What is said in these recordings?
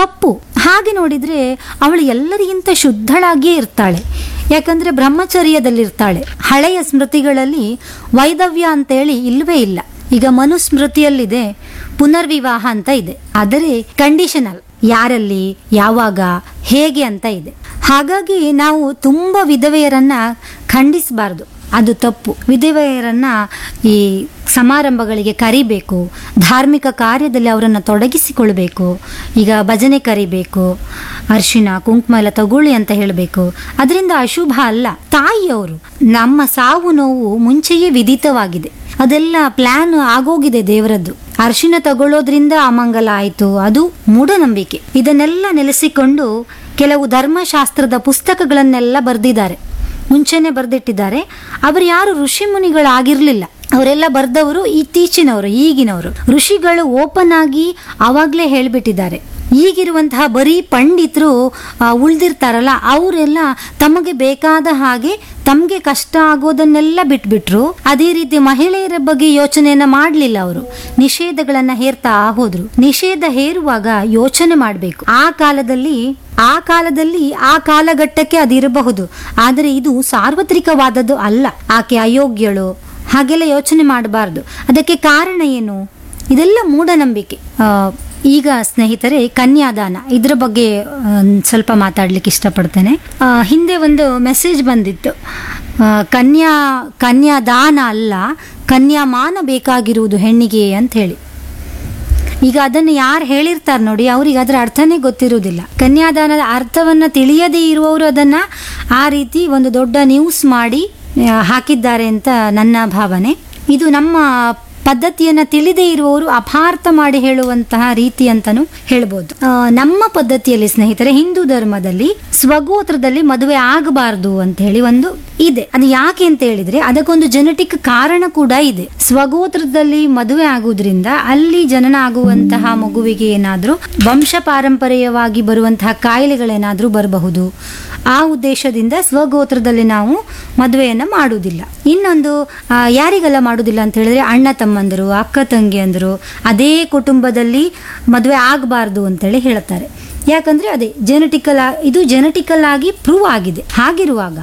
ತಪ್ಪು ಹಾಗೆ ನೋಡಿದ್ರೆ ಅವಳು ಎಲ್ಲರಿಗಿಂತ ಶುದ್ಧಳಾಗಿಯೇ ಇರ್ತಾಳೆ ಯಾಕಂದ್ರೆ ಬ್ರಹ್ಮಚರ್ಯದಲ್ಲಿರ್ತಾಳೆ ಹಳೆಯ ಸ್ಮೃತಿಗಳಲ್ಲಿ ವೈದವ್ಯ ಅಂತೇಳಿ ಇಲ್ವೇ ಇಲ್ಲ ಈಗ ಮನುಸ್ಮೃತಿಯಲ್ಲಿದೆ ಪುನರ್ವಿವಾಹ ಅಂತ ಇದೆ ಆದರೆ ಕಂಡೀಷನಲ್ ಯಾರಲ್ಲಿ ಯಾವಾಗ ಹೇಗೆ ಅಂತ ಇದೆ ಹಾಗಾಗಿ ನಾವು ತುಂಬ ವಿಧವೆಯರನ್ನ ಖಂಡಿಸಬಾರ್ದು ಅದು ತಪ್ಪು ವಿಧವೆಯರನ್ನ ಈ ಸಮಾರಂಭಗಳಿಗೆ ಕರಿಬೇಕು ಧಾರ್ಮಿಕ ಕಾರ್ಯದಲ್ಲಿ ಅವರನ್ನು ತೊಡಗಿಸಿಕೊಳ್ಬೇಕು ಈಗ ಭಜನೆ ಕರಿಬೇಕು ಅರಿಶಿನ ಕುಂಕುಮ ಎಲ್ಲ ತಗೊಳ್ಳಿ ಅಂತ ಹೇಳಬೇಕು ಅದರಿಂದ ಅಶುಭ ಅಲ್ಲ ತಾಯಿಯವರು ನಮ್ಮ ಸಾವು ನೋವು ಮುಂಚೆಯೇ ವಿದಿತವಾಗಿದೆ ಅದೆಲ್ಲ ಪ್ಲಾನ್ ಆಗೋಗಿದೆ ದೇವರದ್ದು ಅರಿಶಿನ ತಗೊಳ್ಳೋದ್ರಿಂದ ಅಮಂಗಲ ಆಯಿತು ಅದು ಮೂಢನಂಬಿಕೆ ಇದನ್ನೆಲ್ಲ ನೆಲೆಸಿಕೊಂಡು ಕೆಲವು ಧರ್ಮಶಾಸ್ತ್ರದ ಪುಸ್ತಕಗಳನ್ನೆಲ್ಲ ಬರೆದಿದ್ದಾರೆ ಮುಂಚೆನೆ ಬರೆದಿಟ್ಟಿದ್ದಾರೆ ಅವರು ಯಾರು ಋಷಿ ಮುನಿಗಳಾಗಿರ್ಲಿಲ್ಲ ಅವರೆಲ್ಲ ಬರ್ದವರು ಇತ್ತೀಚಿನವರು ಈಗಿನವರು ಋಷಿಗಳು ಓಪನ್ ಆಗಿ ಆವಾಗಲೇ ಹೇಳಿಬಿಟ್ಟಿದ್ದಾರೆ ಈಗಿರುವಂತಹ ಬರೀ ಪಂಡಿತರು ಉಳ್ದಿರ್ತಾರಲ್ಲ ಅವರೆಲ್ಲ ತಮಗೆ ಬೇಕಾದ ಹಾಗೆ ತಮಗೆ ಕಷ್ಟ ಆಗೋದನ್ನೆಲ್ಲ ಬಿಟ್ಬಿಟ್ರು ಅದೇ ರೀತಿ ಮಹಿಳೆಯರ ಬಗ್ಗೆ ಯೋಚನೆಯನ್ನ ಮಾಡಲಿಲ್ಲ ಅವರು ನಿಷೇಧಗಳನ್ನ ಹೇರ್ತಾ ಹೋದ್ರು ನಿಷೇಧ ಹೇರುವಾಗ ಯೋಚನೆ ಮಾಡಬೇಕು ಆ ಕಾಲದಲ್ಲಿ ಆ ಕಾಲದಲ್ಲಿ ಆ ಕಾಲಘಟ್ಟಕ್ಕೆ ಅದಿರಬಹುದು ಆದರೆ ಇದು ಸಾರ್ವತ್ರಿಕವಾದದ್ದು ಅಲ್ಲ ಆಕೆ ಅಯೋಗ್ಯಳು ಹಾಗೆಲ್ಲ ಯೋಚನೆ ಮಾಡಬಾರ್ದು ಅದಕ್ಕೆ ಕಾರಣ ಏನು ಇದೆಲ್ಲ ಮೂಢನಂಬಿಕೆ ಆ, ಈಗ ಸ್ನೇಹಿತರೆ ಕನ್ಯಾದಾನ ಇದ್ರ ಬಗ್ಗೆ ಆ, ಸ್ವಲ್ಪ ಮಾತಾಡ್ಲಿಕ್ಕೆ ಇಷ್ಟಪಡ್ತೇನೆ ಆ, ಹಿಂದೆ ಒಂದು ಮೆಸೇಜ್ ಬಂದಿತ್ತು ಆ, ಕನ್ಯಾ ಕನ್ಯಾದಾನ ಅಲ್ಲ ಕನ್ಯಾಮಾನ ಬೇಕಾಗಿರುವುದು ಹೆಣ್ಣಿಗೆ ಅಂತ ಹೇಳಿ ಈಗ ಅದನ್ನು ಯಾರು ಹೇಳಿರ್ತಾರೆ ನೋಡಿ ಅವ್ರಿಗೆ ಅದರ ಅರ್ಥನೇ ಗೊತ್ತಿರುವುದಿಲ್ಲ ಕನ್ಯಾದಾನದ ಅರ್ಥವನ್ನ ತಿಳಿಯದೇ ಇರುವವರು ಅದನ್ನ ಆ ರೀತಿ ಒಂದು ದೊಡ್ಡ ನ್ಯೂಸ್ ಮಾಡಿ ಆ, ಹಾಕಿದ್ದಾರೆ ಅಂತ ನನ್ನ ಭಾವನೆ ಇದು ನಮ್ಮ ಪದ್ಧತಿಯನ್ನ ತಿಳಿದೇ ಇರುವವರು ಅಪಾರ್ಥ ಮಾಡಿ ಹೇಳುವಂತಹ ರೀತಿ ಅಂತಾನು ಹೇಳ್ಬೋದು ಆ, ನಮ್ಮ ಪದ್ಧತಿಯಲ್ಲಿ ಸ್ನೇಹಿತರೆ ಹಿಂದೂ ಧರ್ಮದಲ್ಲಿ ಸ್ವಗೋತ್ರದಲ್ಲಿ ಮದುವೆ ಆಗಬಾರ್ದು ಅಂತ ಹೇಳಿ ಒಂದು ಇದೆ ಅದು ಯಾಕೆ ಅಂತ ಹೇಳಿದ್ರೆ ಅದಕ್ಕೊಂದು ಜೆನೆಟಿಕ್ ಕಾರಣ ಕೂಡ ಇದೆ ಸ್ವಗೋತ್ರದಲ್ಲಿ ಮದುವೆ ಆಗುವುದರಿಂದ ಅಲ್ಲಿ ಜನನ ಆಗುವಂತಹ ಮಗುವಿಗೆ ಏನಾದ್ರೂ ವಂಶ ಪಾರಂಪರ್ಯವಾಗಿ ಬರುವಂತಹ ಕಾಯಿಲೆಗಳೇನಾದ್ರೂ ಬರಬಹುದು ಆ ಉದ್ದೇಶದಿಂದ ಸ್ವಗೋತ್ರದಲ್ಲಿ ನಾವು ಮದುವೆಯನ್ನ ಮಾಡುವುದಿಲ್ಲ ಇನ್ನೊಂದು ಆ, ಯಾರಿಗೆಲ್ಲ ಮಾಡುವುದಿಲ್ಲ ಅಂತ ಹೇಳಿದ್ರೆ ಅಣ್ಣ ತಮ್ಮಂದರು ಅಕ್ಕ ತಂಗಿಯಂದರು ಅದೇ ಕುಟುಂಬದಲ್ಲಿ ಮದುವೆ ಆಗಬಾರ್ದು ಅಂತೇಳಿ ಹೇಳ್ತಾರೆ ಯಾಕಂದ್ರೆ ಅದೇ ಜೆನೆಟಿಕಲ್ ಇದು ಜೆನೆಟಿಕಲ್ ಆಗಿ ಪ್ರೂವ್ ಆಗಿದೆ ಹಾಗಿರುವಾಗ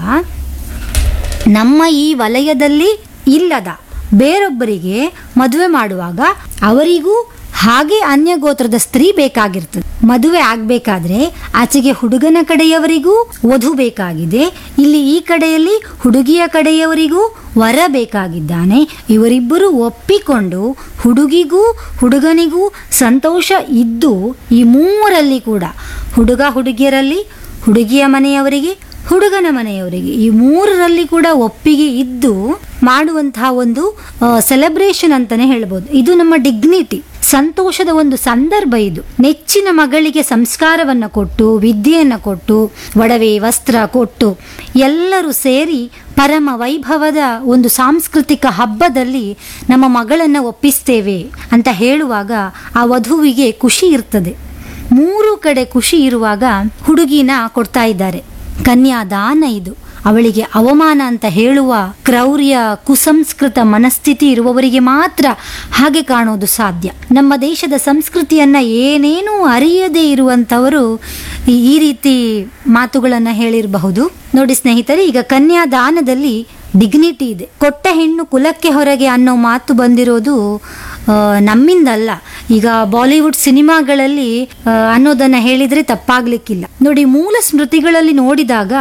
ನಮ್ಮ ಈ ವಲಯದಲ್ಲಿ ಇಲ್ಲದ ಬೇರೊಬ್ಬರಿಗೆ ಮದುವೆ ಮಾಡುವಾಗ ಅವರಿಗೂ ಹಾಗೆ ಅನ್ಯ ಗೋತ್ರದ ಸ್ತ್ರೀ ಬೇಕಾಗಿರ್ತದೆ ಮದುವೆ ಆಗ್ಬೇಕಾದ್ರೆ ಆಚೆಗೆ ಹುಡುಗನ ಕಡೆಯವರಿಗೂ ವಧು ಬೇಕಾಗಿದೆ ಇಲ್ಲಿ ಈ ಕಡೆಯಲ್ಲಿ ಹುಡುಗಿಯ ಕಡೆಯವರಿಗೂ ವರ ಬೇಕಾಗಿದ್ದಾನೆ ಇವರಿಬ್ಬರು ಒಪ್ಪಿಕೊಂಡು ಹುಡುಗಿಗೂ ಹುಡುಗನಿಗೂ ಸಂತೋಷ ಇದ್ದು ಈ ಮೂವರಲ್ಲಿ ಕೂಡ ಹುಡುಗ ಹುಡುಗಿಯರಲ್ಲಿ ಹುಡುಗಿಯ ಮನೆಯವರಿಗೆ ಹುಡುಗನ ಮನೆಯವರಿಗೆ ಈ ಮೂರರಲ್ಲಿ ಕೂಡ ಒಪ್ಪಿಗೆ ಇದ್ದು ಮಾಡುವಂತಹ ಒಂದು ಸೆಲೆಬ್ರೇಷನ್ ಅಂತಾನೆ ಹೇಳ್ಬೋದು ಇದು ನಮ್ಮ ಡಿಗ್ನಿಟಿ ಸಂತೋಷದ ಒಂದು ಸಂದರ್ಭ ಇದು ನೆಚ್ಚಿನ ಮಗಳಿಗೆ ಸಂಸ್ಕಾರವನ್ನ ಕೊಟ್ಟು ವಿದ್ಯೆಯನ್ನ ಕೊಟ್ಟು ಒಡವೆ ವಸ್ತ್ರ ಕೊಟ್ಟು ಎಲ್ಲರೂ ಸೇರಿ ಪರಮ ವೈಭವದ ಒಂದು ಸಾಂಸ್ಕೃತಿಕ ಹಬ್ಬದಲ್ಲಿ ನಮ್ಮ ಮಗಳನ್ನ ಒಪ್ಪಿಸ್ತೇವೆ ಅಂತ ಹೇಳುವಾಗ ಆ ವಧುವಿಗೆ ಖುಷಿ ಇರ್ತದೆ ಮೂರು ಕಡೆ ಖುಷಿ ಇರುವಾಗ ಹುಡುಗಿನ ಕೊಡ್ತಾ ಇದ್ದಾರೆ ಕನ್ಯಾದಾನ ಇದು ಅವಳಿಗೆ ಅವಮಾನ ಅಂತ ಹೇಳುವ ಕ್ರೌರ್ಯ ಕುಸಂಸ್ಕೃತ ಮನಸ್ಥಿತಿ ಇರುವವರಿಗೆ ಮಾತ್ರ ಹಾಗೆ ಕಾಣೋದು ಸಾಧ್ಯ ನಮ್ಮ ದೇಶದ ಸಂಸ್ಕೃತಿಯನ್ನ ಏನೇನೂ ಅರಿಯದೇ ಇರುವಂತವರು ಈ- ಈ ರೀತಿ ಮಾತುಗಳನ್ನ ಹೇಳಿರಬಹುದು ನೋಡಿ ಸ್ನೇಹಿತರೆ ಈಗ ಕನ್ಯಾದಾನದಲ್ಲಿ ಡಿಗ್ನಿಟಿ ಇದೆ ಕೊಟ್ಟ ಹೆಣ್ಣು ಕುಲಕ್ಕೆ ಹೊರಗೆ ಅನ್ನೋ ಮಾತು ಬಂದಿರೋದು ಆ, ನಮ್ಮಿಂದಲ್ಲ ಈಗ ಬಾಲಿವುಡ್ ಸಿನಿಮಾಗಳಲ್ಲಿ ಆ, ಅನ್ನೋದನ್ನ ಹೇಳಿದ್ರೆ ತಪ್ಪಾಗ್ಲಿಕ್ಕಿಲ್ಲ ನೋಡಿ ಮೂಲ ಸ್ಮೃತಿಗಳಲ್ಲಿ ನೋಡಿದಾಗ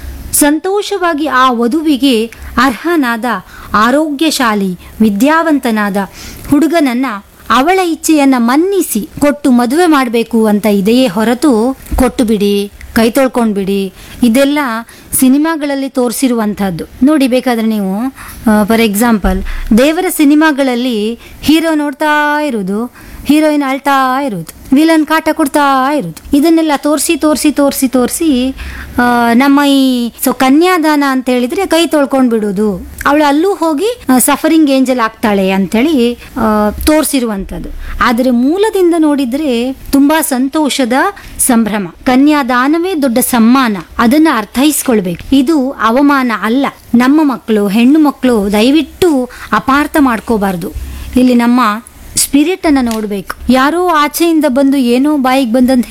ಸಂತೋಷವಾಗಿ ಆ ವಧುವಿಗೆ ಅರ್ಹನಾದ ಆರೋಗ್ಯಶಾಲಿ ವಿದ್ಯಾವಂತನಾದ ಹುಡುಗನನ್ನ ಅವಳ ಇಚ್ಛೆಯನ್ನ ಮನ್ನಿಸಿ ಕೊಟ್ಟು ಮದುವೆ ಮಾಡಬೇಕು ಅಂತ ಇದೆಯೇ ಹೊರತು ಕೊಟ್ಟು ಬಿಡಿ ಕೈ ತೊಳ್ಕೊಂಡು ಬಿಡಿ ಇದೆಲ್ಲ ಸಿನಿಮಾಗಳಲ್ಲಿ ತೋರಿಸಿರುವಂಥದ್ದು ನೋಡಿ ಬೇಕಾದ್ರೆ ನೀವು ಫಾರ್ ಎಕ್ಸಾಂಪಲ್ ದೇವರ ಸಿನಿಮಾಗಳಲ್ಲಿ ಹೀರೋ ನೋಡ್ತಾ ಇರೋದು ಹೀರೋಯಿನ್ ಅಳ್ತಾ ಇರೋದು ವಿಲನ್ ಕಾಟ ಕೊಡ್ತಾ ಇರೋದು ಇದನ್ನೆಲ್ಲ ತೋರಿಸಿ ತೋರಿಸಿ ತೋರಿಸಿ ತೋರಿಸಿ ನಮ್ಮ ಈ ಸೊ ಕನ್ಯಾದಾನ ಅಂತ ಹೇಳಿದ್ರೆ ಕೈ ತೊಳ್ಕೊಂಡ್ ಬಿಡೋದು ಅವಳು ಅಲ್ಲೂ ಹೋಗಿ ಸಫರಿಂಗ್ ಏಂಜಲ್ ಆಗ್ತಾಳೆ ಅಂತೇಳಿ ತೋರಿಸಿರುವಂಥದ್ದು ಆದರೆ ಮೂಲದಿಂದ ನೋಡಿದ್ರೆ ತುಂಬಾ ಸಂತೋಷದ ಸಂಭ್ರಮ ಕನ್ಯಾದಾನವೇ ದೊಡ್ಡ ಸಮ್ಮಾನ ಅದನ್ನ ಅರ್ಥೈಸ್ಕೊಳ್ಬೇಕು ಇದು ಅವಮಾನ ಅಲ್ಲ ನಮ್ಮ ಮಕ್ಕಳು ಹೆಣ್ಣು ಮಕ್ಕಳು ದಯವಿಟ್ಟು ಅಪಾರ್ಥ ಮಾಡ್ಕೋಬಾರ್ದು ಇಲ್ಲಿ ನಮ್ಮ ಸ್ಪಿರಿಟ್ ಅನ್ನ ನೋಡ್ಬೇಕು ಯಾರೋ ಆಚೆಯಿಂದ ಬಂದು ಏನೋ ಬಾಯಿಗೆ ಬಂದಂತೆ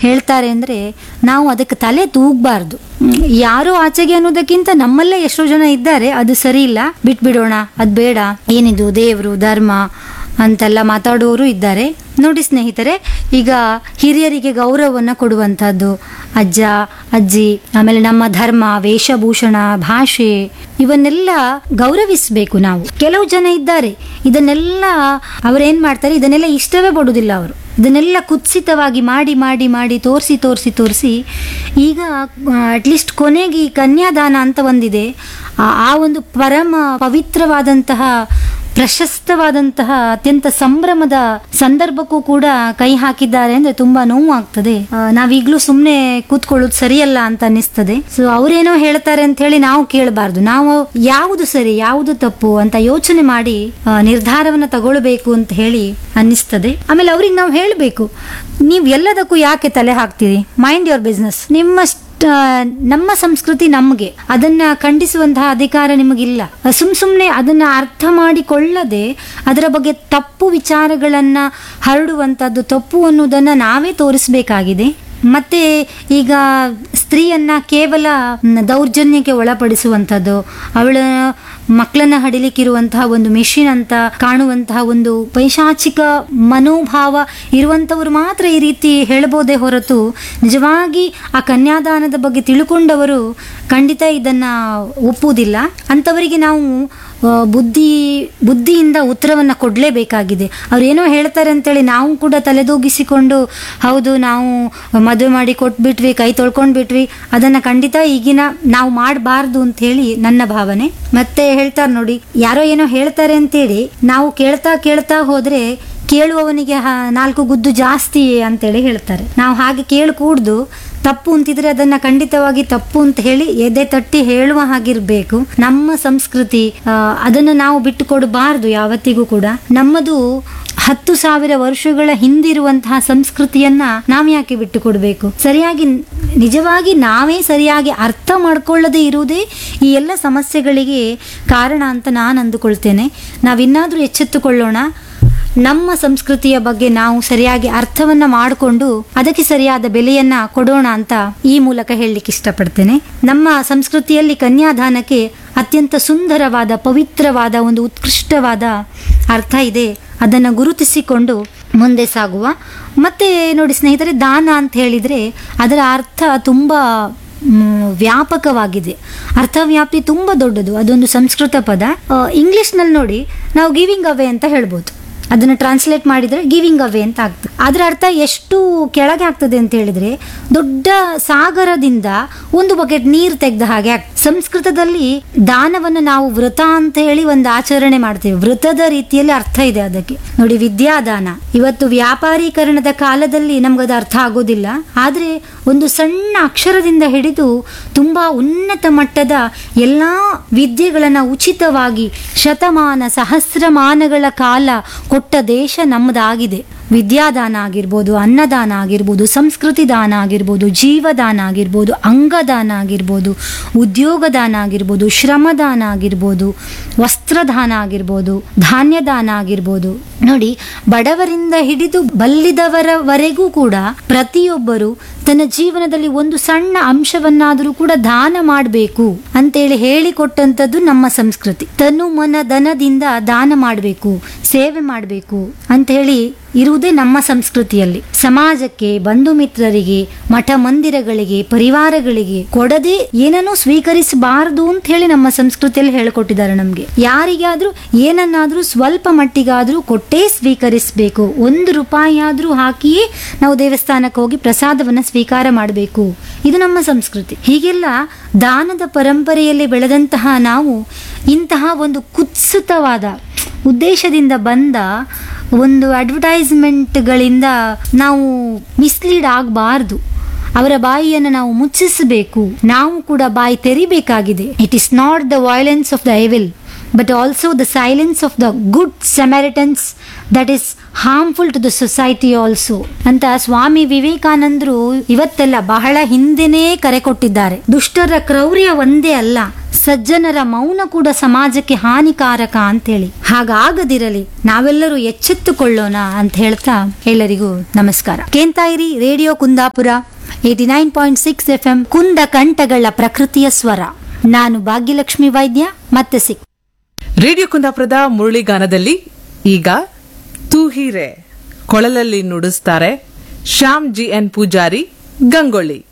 ಹೇಳ್ತಾರೆ ಅಂದರೆ ನಾವು ಅದಕ್ಕೆ ತಲೆ ತೂಗಬಾರ್ದು ಯಾರೋ ಆಚೆಗೆ ಅನ್ನೋದಕ್ಕಿಂತ ನಮ್ಮಲ್ಲೇ ಎಷ್ಟೋ ಜನ ಇದ್ದಾರೆ ಅದು ಸರಿ ಇಲ್ಲ ಬಿಟ್ಬಿಡೋಣ ಅದು ಬೇಡ ಏನಿದು ದೇವರು ಧರ್ಮ ಅಂತೆಲ್ಲ ಮಾತಾಡುವವರು ಇದ್ದಾರೆ ನೋಡಿ ಸ್ನೇಹಿತರೆ ಈಗ ಹಿರಿಯರಿಗೆ ಗೌರವವನ್ನು ಕೊಡುವಂಥದ್ದು ಅಜ್ಜ ಅಜ್ಜಿ ಆಮೇಲೆ ನಮ್ಮ ಧರ್ಮ ವೇಷಭೂಷಣ ಭಾಷೆ ಇವನ್ನೆಲ್ಲ ಗೌರವಿಸಬೇಕು ನಾವು ಕೆಲವು ಜನ ಇದ್ದಾರೆ ಇದನ್ನೆಲ್ಲ ಅವರೇನ್ ಮಾಡ್ತಾರೆ ಇದನ್ನೆಲ್ಲ ಇಷ್ಟವೇ ಪಡುವುದಿಲ್ಲ ಅವರು ಇದನ್ನೆಲ್ಲ ಕುತ್ಸಿತವಾಗಿ ಮಾಡಿ ಮಾಡಿ ಮಾಡಿ ತೋರಿಸಿ ತೋರಿಸಿ ತೋರಿಸಿ ಈಗ ಅಟ್ಲೀಸ್ಟ್ ಕೊನೆಗೆ ಈ ಕನ್ಯಾದಾನ ಅಂತ ಒಂದಿದೆ ಆ- ಆ ಒಂದು ಪರಮ ಪವಿತ್ರವಾದಂತಹ ಪ್ರಶಸ್ತವಾದಂತಹ ಅತ್ಯಂತ ಸಂಭ್ರಮದ ಸಂದರ್ಭಕ್ಕೂ ಕೂಡ ಕೈ ಹಾಕಿದ್ದಾರೆ ಅಂದ್ರೆ ತುಂಬಾ ನೋವು ಆಗ್ತದೆ ಆ, ನಾವೀಗ್ಲೂ ಸುಮ್ಮನೆ ಕೂತ್ಕೊಳ್ಳೋದು ಸರಿಯಲ್ಲ ಅಂತ ಅನ್ನಿಸ್ತದೆ ಸೊ ಅವ್ರೇನೋ ಹೇಳ್ತಾರೆ ಅಂತ ಹೇಳಿ ನಾವು ಕೇಳಬಾರ್ದು ನಾವು ಯಾವುದು ಸರಿ ಯಾವುದು ತಪ್ಪು ಅಂತ ಯೋಚನೆ ಮಾಡಿ ಆ, ನಿರ್ಧಾರವನ್ನ ತಗೊಳ್ಬೇಕು ಅಂತ ಹೇಳಿ ಅನ್ನಿಸ್ತದೆ ಆಮೇಲೆ ಅವ್ರಿಗೆ ನಾವು ಹೇಳಬೇಕು ನೀವು ಎಲ್ಲದಕ್ಕೂ ಯಾಕೆ ತಲೆ ಹಾಕ್ತೀರಿ ಮೈಂಡ್ ಯೋರ್ ಬಿಸ್ನೆಸ್ ನಿಮ್ಮ ಆ, ನಮ್ಮ ಸಂಸ್ಕೃತಿ ನಮಗೆ ಅದನ್ನ ಖಂಡಿಸುವಂತಹ ಅಧಿಕಾರ ನಿಮಗಿಲ್ಲ ಸುಮ್ ಸುಮ್ಮನೆ ಅದನ್ನ ಅರ್ಥ ಮಾಡಿಕೊಳ್ಳದೆ ಅದರ ಬಗ್ಗೆ ತಪ್ಪು ವಿಚಾರಗಳನ್ನ ಹರಡುವಂಥದ್ದು ತಪ್ಪು ಅನ್ನೋದನ್ನ ನಾವೇ ತೋರಿಸಬೇಕಾಗಿದೆ ಮತ್ತೆ ಈಗ ಸ್ತ್ರೀಯನ್ನ ಕೇವಲ ಮ್, ದೌರ್ಜನ್ಯಕ್ಕೆ ಒಳಪಡಿಸುವಂಥದ್ದು ಅವಳ ಮಕ್ಕಳನ್ನ ಹಡಿಲಿಕ್ಕಿರುವಂತಹ ಒಂದು ಮೆಷಿನ್ ಅಂತ ಕಾಣುವಂತಹ ಒಂದು ಪೈಶಾಚಿಕ ಮನೋಭಾವ ಇರುವಂಥವ್ರು ಮಾತ್ರ ಈ ರೀತಿ ಹೇಳ್ಬೋದೇ ಹೊರತು ನಿಜವಾಗಿ ಆ ಕನ್ಯಾದಾನದ ಬಗ್ಗೆ ತಿಳ್ಕೊಂಡವರು ಖಂಡಿತ ಇದನ್ನ ಒಪ್ಪುವುದಿಲ್ಲ ಅಂಥವರಿಗೆ ನಾವು ಆ, ಬುದ್ಧಿ ಬುದ್ಧಿಯಿಂದ ಉತ್ತರವನ್ನು ಕೊಡಲೇಬೇಕಾಗಿದೆ ಅವ್ರು ಏನೋ ಹೇಳ್ತಾರೆ ಅಂತೇಳಿ ನಾವು ಕೂಡ ತಲೆದೂಗಿಸಿಕೊಂಡು ಹೌದು ನಾವು ಮದುವೆ ಮಾಡಿ ಕೊಟ್ಬಿಟ್ವಿ ಕೈ ತೊಳ್ಕೊಂಡ್ಬಿಟ್ವಿ ಅದನ್ನು ಖಂಡಿತ ಈಗಿನ ನಾವು ಮಾಡಬಾರ್ದು ಅಂತ ಹೇಳಿ ನನ್ನ ಭಾವನೆ ಮತ್ತೆ ಹೇಳ್ತಾರೆ ನೋಡಿ ಯಾರೋ ಏನೋ ಹೇಳ್ತಾರೆ ಅಂತೇಳಿ ನಾವು ಕೇಳ್ತಾ ಕೇಳ್ತಾ ಹೋದ್ರೆ ಕೇಳುವವನಿಗೆ ಹ- ನಾಲ್ಕು ಗುದ್ದು ಜಾಸ್ತಿ ಅಂತೇಳಿ ಹೇಳ್ತಾರೆ ನಾವು ಹಾಗೆ ಕೇಳ್ಕೂಡ್ದು ತಪ್ಪು ಅಂತಿದ್ರೆ ಅದನ್ನ ಖಂಡಿತವಾಗಿ ತಪ್ಪು ಅಂತ ಹೇಳಿ ಎದೆ ತಟ್ಟಿ ಹೇಳುವ ಹಾಗಿರ್ಬೇಕು ನಮ್ಮ ಸಂಸ್ಕೃತಿ ಆ, ಅದನ್ನ ನಾವು ಬಿಟ್ಟು ಕೊಡಬಾರ್ದು ಯಾವತ್ತಿಗೂ ಕೂಡ ನಮ್ಮದು ಹತ್ತು ಸಾವಿರ ವರ್ಷಗಳ ಹಿಂದಿರುವಂತಹ ಸಂಸ್ಕೃತಿಯನ್ನ ನಾವು ಯಾಕೆ ಬಿಟ್ಟು ಕೊಡಬೇಕು ಸರಿಯಾಗಿ ನಿಜವಾಗಿ ನಾವೇ ಸರಿಯಾಗಿ ಅರ್ಥ ಮಾಡ್ಕೊಳ್ಳದೆ ಇರುವುದೇ ಈ ಎಲ್ಲ ಸಮಸ್ಯೆಗಳಿಗೆ ಕಾರಣ ಅಂತ ನಾನು ಅಂದುಕೊಳ್ತೇನೆ ನಾವಿನ್ನಾದ್ರೂ ಎಚ್ಚೆತ್ತುಕೊಳ್ಳೋಣ ನಮ್ಮ ಸಂಸ್ಕೃತಿಯ ಬಗ್ಗೆ ನಾವು ಸರಿಯಾಗಿ ಅರ್ಥವನ್ನ ಮಾಡಿಕೊಂಡು ಅದಕ್ಕೆ ಸರಿಯಾದ ಬೆಲೆಯನ್ನ ಕೊಡೋಣ ಅಂತ ಈ ಮೂಲಕ ಹೇಳಲಿಕ್ಕೆ ಇಷ್ಟಪಡ್ತೇನೆ ನಮ್ಮ ಸಂಸ್ಕೃತಿಯಲ್ಲಿ ಕನ್ಯಾದಾನಕ್ಕೆ ಅತ್ಯಂತ ಸುಂದರವಾದ ಪವಿತ್ರವಾದ ಒಂದು ಉತ್ಕೃಷ್ಟವಾದ ಅರ್ಥ ಇದೆ ಅದನ್ನು ಗುರುತಿಸಿಕೊಂಡು ಮುಂದೆ ಸಾಗುವ ಮತ್ತೆ ನೋಡಿ ಸ್ನೇಹಿತರೆ ದಾನ ಅಂತ ಹೇಳಿದ್ರೆ ಅದರ ಅರ್ಥ ತುಂಬ ಮ್, ವ್ಯಾಪಕವಾಗಿದೆ ಅರ್ಥವ್ಯಾಪ್ತಿ ತುಂಬ ದೊಡ್ಡದು ಅದೊಂದು ಸಂಸ್ಕೃತ ಪದ ಇಂಗ್ಲಿಷ್ನಲ್ಲಿ ನೋಡಿ ನಾವು ಗಿವಿಂಗ್ ಅವೇ ಅಂತ ಹೇಳ್ಬೋದು ಅದನ್ನು ಟ್ರಾನ್ಸ್ಲೇಟ್ ಮಾಡಿದರೆ ಗಿವಿಂಗ್ ಅವೇ ಅಂತ ಆಗ್ತದೆ ಅದರ ಅರ್ಥ ಎಷ್ಟು ಕೆಳಗೆ ಆಗ್ತದೆ ಅಂತ ಹೇಳಿದ್ರೆ ದೊಡ್ಡ ಸಾಗರದಿಂದ ಒಂದು ಬಕೆಟ್ ನೀರು ತೆಗೆದ ಹಾಗೆ ಆಗ್ತದೆ ಸಂಸ್ಕೃತದಲ್ಲಿ ದಾನವನ್ನು ನಾವು ವೃತ ಅಂತ ಹೇಳಿ ಒಂದು ಆಚರಣೆ ಮಾಡ್ತೇವೆ ವೃತದ ರೀತಿಯಲ್ಲಿ ಅರ್ಥ ಇದೆ ಅದಕ್ಕೆ ನೋಡಿ ವಿದ್ಯಾದಾನ ಇವತ್ತು ವ್ಯಾಪಾರೀಕರಣದ ಕಾಲದಲ್ಲಿ ನಮ್ಗದು ಅರ್ಥ ಆಗೋದಿಲ್ಲ ಆದ್ರೆ ಒಂದು ಸಣ್ಣ ಅಕ್ಷರದಿಂದ ಹಿಡಿದು ತುಂಬಾ ಉನ್ನತ ಮಟ್ಟದ ಎಲ್ಲಾ ವಿದ್ಯೆಗಳನ್ನ ಉಚಿತವಾಗಿ ಶತಮಾನ ಸಹಸ್ರಮಾನಗಳ ಕಾಲ ಕೊಟ್ಟ ದೇಶ ನಮ್ಮದಾಗಿದೆ ವಿದ್ಯಾದಾನ ಆಗಿರ್ಬೋದು ಅನ್ನದಾನ ಆಗಿರ್ಬೋದು ಸಂಸ್ಕೃತಿ ದಾನ ಆಗಿರ್ಬೋದು ಜೀವದಾನ ಆಗಿರ್ಬೋದು ಅಂಗದಾನ ಆಗಿರ್ಬೋದು ಉದ್ಯೋಗದಾನ ಆಗಿರ್ಬೋದು ಶ್ರಮದಾನ ಆಗಿರ್ಬೋದು ವಸ್ತ್ರದಾನ ಆಗಿರ್ಬೋದು ಧಾನ್ಯದಾನ ಆಗಿರ್ಬೋದು ನೋಡಿ ಬಡವರಿಂದ ಹಿಡಿದು ಬಲ್ಲಿದವರವರೆಗೂ ಕೂಡ ಪ್ರತಿಯೊಬ್ಬರು ತನ್ನ ಜೀವನದಲ್ಲಿ ಒಂದು ಸಣ್ಣ ಅಂಶವನ್ನಾದರೂ ಕೂಡ ದಾನ ಮಾಡಬೇಕು ಅಂತೇಳಿ ಹೇಳಿಕೊಟ್ಟಂಥದ್ದು ನಮ್ಮ ಸಂಸ್ಕೃತಿ ತನು ಮನ ಧನದಿಂದ ದಾನ ಮಾಡಬೇಕು ಸೇವೆ ಮಾಡಬೇಕು ಅಂತ ಹೇಳಿ ಇರುವುದೇ ನಮ್ಮ ಸಂಸ್ಕೃತಿಯಲ್ಲಿ ಸಮಾಜಕ್ಕೆ ಬಂಧು ಮಿತ್ರರಿಗೆ ಮಠ ಮಂದಿರಗಳಿಗೆ ಪರಿವಾರಗಳಿಗೆ ಕೊಡದೆ ಏನನ್ನೂ ಸ್ವೀಕರಿಸಬಾರದು ಅಂತ ಹೇಳಿ ನಮ್ಮ ಸಂಸ್ಕೃತಿಯಲ್ಲಿ ಹೇಳಿಕೊಟ್ಟಿದ್ದಾರೆ ನಮಗೆ ಯಾರಿಗಾದ್ರೂ ಏನನ್ನಾದ್ರೂ ಸ್ವಲ್ಪ ಮಟ್ಟಿಗಾದ್ರೂ ಕೊಟ್ಟೇ ಸ್ವೀಕರಿಸಬೇಕು ಒಂದು ರೂಪಾಯಿ ಆದ್ರೂ ಹಾಕಿಯೇ ನಾವು ದೇವಸ್ಥಾನಕ್ಕೆ ಹೋಗಿ ಪ್ರಸಾದವನ್ನ ಸ್ವೀಕಾರ ಮಾಡಬೇಕು ಇದು ನಮ್ಮ ಸಂಸ್ಕೃತಿ ಹೀಗೆಲ್ಲ ದಾನದ ಪರಂಪರೆಯಲ್ಲಿ ಬೆಳೆದಂತಹ ನಾವು ಇಂತಹ ಒಂದು ಕುತ್ಸಿತವಾದ ಉದ್ದೇಶದಿಂದ ಬಂದ ಒಂದು ಅಡ್ವರ್ಟೈಸ್ಮೆಂಟ್ಗಳಿಂದ ನಾವು ಮಿಸ್ಲೀಡ್ ಆಗಬಾರ್ದು ಅವರ ಬಾಯಿಯನ್ನು ನಾವು ಮುಚ್ಚಿಸಬೇಕು ನಾವು ಕೂಡ ಬಾಯಿ ತೆರಿಬೇಕಾಗಿದೆ it is not the violence of the evil but also the silence of the good samaritans that is harmful to the society also ಅಂತ ಸ್ವಾಮಿ ವಿವೇಕಾನಂದರು ಇವತ್ತೆಲ್ಲ ಬಹಳ ಹಿಂದೆನೇ ಕರೆ ಕೊಟ್ಟಿದ್ದಾರೆ ದುಷ್ಟರ ಕ್ರೌರ್ಯ ಒಂದೇ ಅಲ್ಲ ಸಜ್ಜನರ ಮೌನ ಕೂಡ ಸಮಾಜಕ್ಕೆ ಹಾನಿಕಾರಕ ಅಂತೇಳಿ ಹಾಗಾಗದಿರಲಿ ನಾವೆಲ್ಲರೂ ಎಚ್ಚೆತ್ತುಕೊಳ್ಳೋಣ ಅಂತ ಹೇಳ್ತಾ ಎಲ್ಲರಿಗೂ ನಮಸ್ಕಾರ ಕೇಂತಾಯಿರಿ radio Kundapura eighty nine point six F M ಕುಂದ ಕಂಠಗಳ ಪ್ರಕೃತಿಯ ಸ್ವರ ನಾನು ಭಾಗ್ಯಲಕ್ಷ್ಮಿ ವೈದ್ಯ ಮತ್ತೆ ಸಿಕ್ ರೇಡಿಯೋ ಕುಂದಾಪುರದ ಮುರಳಿಗಾನದಲ್ಲಿ ಈಗ ತೂಹೀರೆ ಕೊಳಲಲ್ಲಿ ನುಡಿಸ್ತಾರೆ ಶ್ಯಾಮ್ ಜಿ ಎನ್ ಪೂಜಾರಿ ಗಂಗೊಳ್ಳಿ